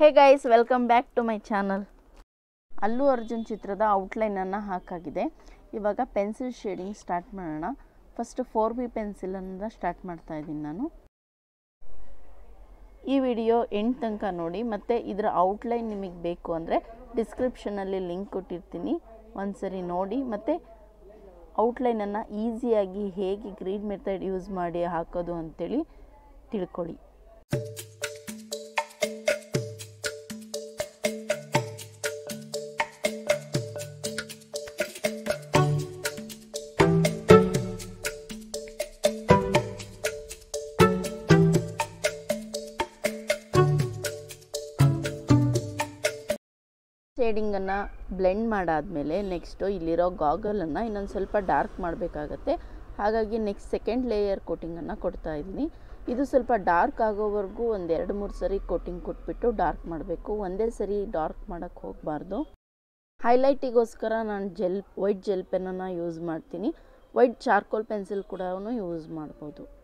hey guys welcome back to my channel Allu Arjun ಚಿತ್ರದ ಔಟ್ಲೈನನ್ನು ಹಾಕಾಗಿದೆ ಇವಾಗ ಪೆನ್ಸಿಲ್ ಶೇಡಿಂಗ್ ಸ್ಟಾರ್ಟ್ ಮಾಡೋಣ ಫಸ್ಟ್ ಫೋರ್ ಬಿ ಪೆನ್ಸಿಲನ್ನು ಸ್ಟಾರ್ಟ್ ಮಾಡ್ತಾ ಇದ್ದೀನಿ ನಾನು ಈ ವಿಡಿಯೋ ಎಂಡ್ ತನಕ ನೋಡಿ ಮತ್ತು ಇದರ ಔಟ್ಲೈನ್ ನಿಮಗೆ ಬೇಕು ಅಂದರೆ ಡಿಸ್ಕ್ರಿಪ್ಷನಲ್ಲಿ ಲಿಂಕ್ ಕೊಟ್ಟಿರ್ತೀನಿ ಒಂದ್ಸರಿ ನೋಡಿ ಮತ್ತು ಔಟ್ಲೈನನ್ನು ಈಸಿಯಾಗಿ ಹೇಗೆ ಗ್ರೀನ್ ಮೆಥಡ್ ಯೂಸ್ ಮಾಡಿ ಹಾಕೋದು ಅಂತೇಳಿ ತಿಳ್ಕೊಳ್ಳಿ ಶೇಡಿಂಗನ್ನು ಬ್ಲೆಂಡ್ ಮಾಡಾದಮೇಲೆ ನೆಕ್ಸ್ಟು ಇಲ್ಲಿರೋ ಗಾಗಲನ್ನು ಇನ್ನೊಂದು ಸ್ವಲ್ಪ ಡಾರ್ಕ್ ಮಾಡಬೇಕಾಗತ್ತೆ ಹಾಗಾಗಿ ನೆಕ್ಸ್ಟ್ ಸೆಕೆಂಡ್ ಲೇಯರ್ ಕೋಟಿಂಗನ್ನು ಕೊಡ್ತಾ ಇದ್ದೀನಿ ಇದು ಸ್ವಲ್ಪ ಡಾರ್ಕ್ ಆಗೋವರೆಗೂ ಒಂದು ಎರಡು ಮೂರು ಸರಿ ಕೋಟಿಂಗ್ ಕೊಟ್ಬಿಟ್ಟು ಡಾರ್ಕ್ ಮಾಡಬೇಕು ಒಂದೇ ಸರಿ ಡಾರ್ಕ್ ಮಾಡೋಕ್ಕೆ ಹೋಗಬಾರ್ದು ಹೈಲೈಟಿಗೋಸ್ಕರ ನಾನು ಜೆಲ್ ವೈಟ್ ಜೆಲ್ ಪೆನ್ನನ್ನು ಯೂಸ್ ಮಾಡ್ತೀನಿ ವೈಟ್ ಚಾರ್ಕೋಲ್ ಪೆನ್ಸಿಲ್ ಕೂಡ ಯೂಸ್ ಮಾಡ್ಬೋದು